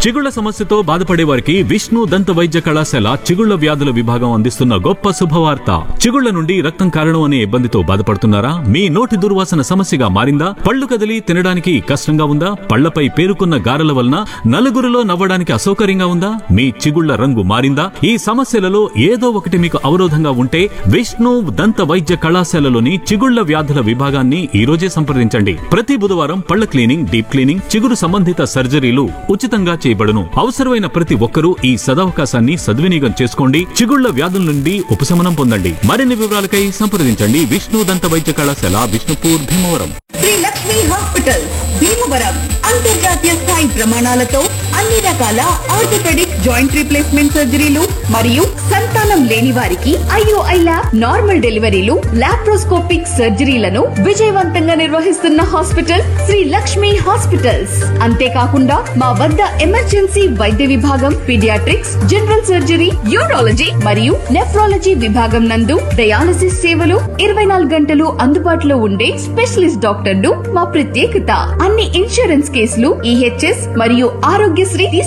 చిగుళ్ల సమస్యతో బాధపడే వారికి విష్ణు దంత వైద్య కళాశాల చిగుళ్ల వ్యాధుల విభాగం అందిస్తున్న గొప్ప శుభవార్త చిగుళ్ల నుండి రక్తం కారణం అనే ఇబ్బందితో బాధపడుతున్నారా మీ నోటి దుర్వాసన సమస్యగా మారిందా పళ్ళు కదిలి తినడానికి కష్టంగా ఉందా పళ్లపై పేరుకున్న గారెల వలన నలుగురిలో నవ్వడానికి అసౌకర్యంగా ఉందా మీ చిగుళ్ల రంగు మారిందా ఈ సమస్యలలో ఏదో ఒకటి మీకు అవరోధంగా ఉంటే విష్ణు దంత వైద్య కళాశాలలోని చిగుళ్ల వ్యాధుల విభాగాన్ని ఈ రోజే సంప్రదించండి ప్రతి బుధవారం పళ్ల క్లీనింగ్ డీప్ క్లీనింగ్ చిగురు సంబంధిత సర్జరీలు ఉచితంగా చేయబడును అవసరమైన ప్రతి ఒక్కరూ ఈ సదవకాశాన్ని సద్వినియోగం చేసుకోండి చిగుళ్ల వ్యాధుల నుండి ఉపశమనం పొందండి మరిన్ని వివరాలకై సంప్రదించండి విష్ణు దంత వైద్య కళాశాల విష్ణుపూర్ భీమవరం శ్రీ లక్ష్మి హాస్పిటల్ భీమవరం అంతర్జాతీయ స్థాయి ప్రమాణాలతో అన్ని రకాల ఆర్థోపెడిక్ జాయింట్ రీప్లేస్మెంట్ సర్జరీలు మరియు సంతానం లేని వారికి ఐఓఐ ల్యాబ్ నార్మల్ డెలివరీలు లాప్రోస్కోపిక్ సర్జరీలను విజయవంతంగా నిర్వహిస్తున్న హాస్పిటల్ శ్రీ లక్ష్మి హాస్పిటల్స్ అంతేకాకుండా మా వద్ద ఎమర్జెన్సీ వైద్య విభాగం పీడియాట్రిక్స్ జనరల్ సర్జరీ యూరాలజీ మరియు నెఫ్రాలజీ విభాగం నందు డయాలసిస్ సేవలు ఇరవై నాలుగు గంటలు అందుబాటులో ఉండే స్పెషలిస్ట్ డాక్టర్లు మా ప్రత్యేకత అన్ని ఇన్సూరెన్స్ కేసులు ఈహెచ్ఎస్ మరియు ఆరోగ్యశ్రీ